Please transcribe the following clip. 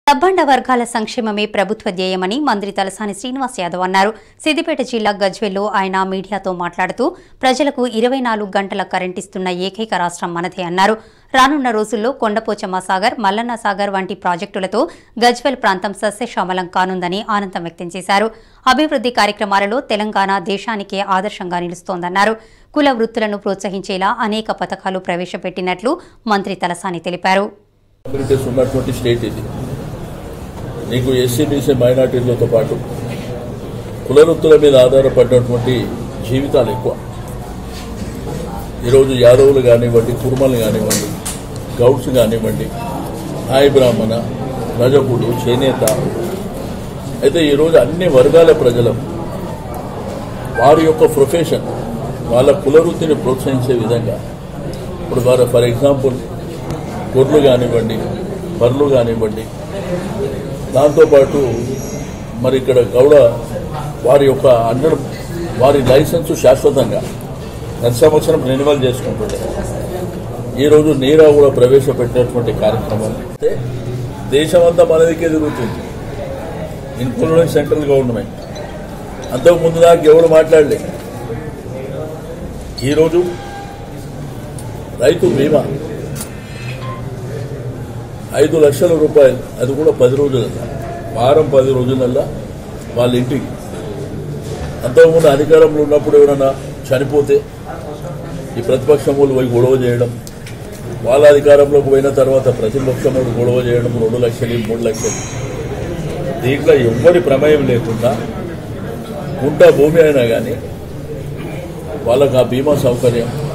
సబ్బండ వర్గాల సంక్షేమమే ప్రభుత్వ ధ్యేయమని మంత్రి తలసాని శ్రీనివాస్ యాదవ్ అన్నారు సిద్దిపేట జిల్లా గజ్వెల్లో ఆయన మీడియాతో మాట్లాడుతూ ప్రజలకు ఇరవై నాలుగు గంటల కరెంట్ ఇస్తున్న ఏకైక రాష్ట్రం మనదే అన్నారు రానున్న రోజుల్లో కొండపోచమ్మ సాగర్ మల్లన్న సాగర్ వంటి ప్రాజెక్టులతో గజ్వెల్ ప్రాంతం సస్యశ్యామలం కానుందని ఆనందం వ్యక్తం చేశారు అభివృద్ధి కార్యక్రమాలలో తెలంగాణ దేశానికే ఆదర్శంగా నిలుస్తోందన్నారు కుల వృత్తులను ప్రోత్సహించేలా అనేక పథకాలు ప్రవేశపెట్టినట్లు మంత్రి తలసాని తెలిపారు కమ్యూనిటీస్ ఉన్నటువంటి స్టేట్ ఇది నీకు ఎస్సీ బీసీ మైనార్టీలతో పాటు కులవృత్తుల మీద ఆధారపడినటువంటి జీవితాలు ఎక్కువ ఈరోజు యాదవులు కానివ్వండి కుర్మలు కానివ్వండి గౌడ్స్ కానివ్వండి నాయ బ్రాహ్మణ రజకుడు చేనేత అయితే ఈరోజు అన్ని వర్గాల ప్రజలు వారి యొక్క ప్రొఫెషన్ వాళ్ళ కులవృత్తిని ప్రోత్సహించే విధంగా ఇప్పుడు వారు ఫర్ ఎగ్జాంపుల్ గొర్రెలు కానివ్వండి బర్రెలు కానివ్వండి దాంతోపాటు మరి ఇక్కడ గౌడ వారి యొక్క అండర్ వారి లైసెన్సు శాశ్వతంగా ప్రతి సంవత్సరం రెన్యువల్ చేసుకుంటుండే ఈరోజు నీరా కూడా ప్రవేశపెట్టినటువంటి కార్యక్రమం అయితే దేశమంతా మనదికే తిరుగుతుంది ఇన్క్లూడింగ్ సెంట్రల్ గవర్నమెంట్ అంతకు ముందు దాకా ఎవరు మాట్లాడలే ఈరోజు రైతు బీమా ఐదు లక్షల రూపాయలు అది కూడా పది రోజులల్లా వారం పది రోజులల్లా వాళ్ళ ఇంటికి అంతకుముందు అధికారంలో ఉన్నప్పుడు ఎవరైనా చనిపోతే ఈ ప్రతిపక్షం వాళ్ళు పోయి గొడవ చేయడం వాళ్ళ అధికారంలోకి పోయిన తర్వాత ప్రతిపక్షం వాళ్ళు గొడవ చేయడం రెండు లక్షలు మూడు లక్షలు దీంట్లో ఎవ్వరి ప్రమేయం లేకుండా గుంట భూమి అయినా కానీ వాళ్ళకు ఆ బీమా సౌకర్యం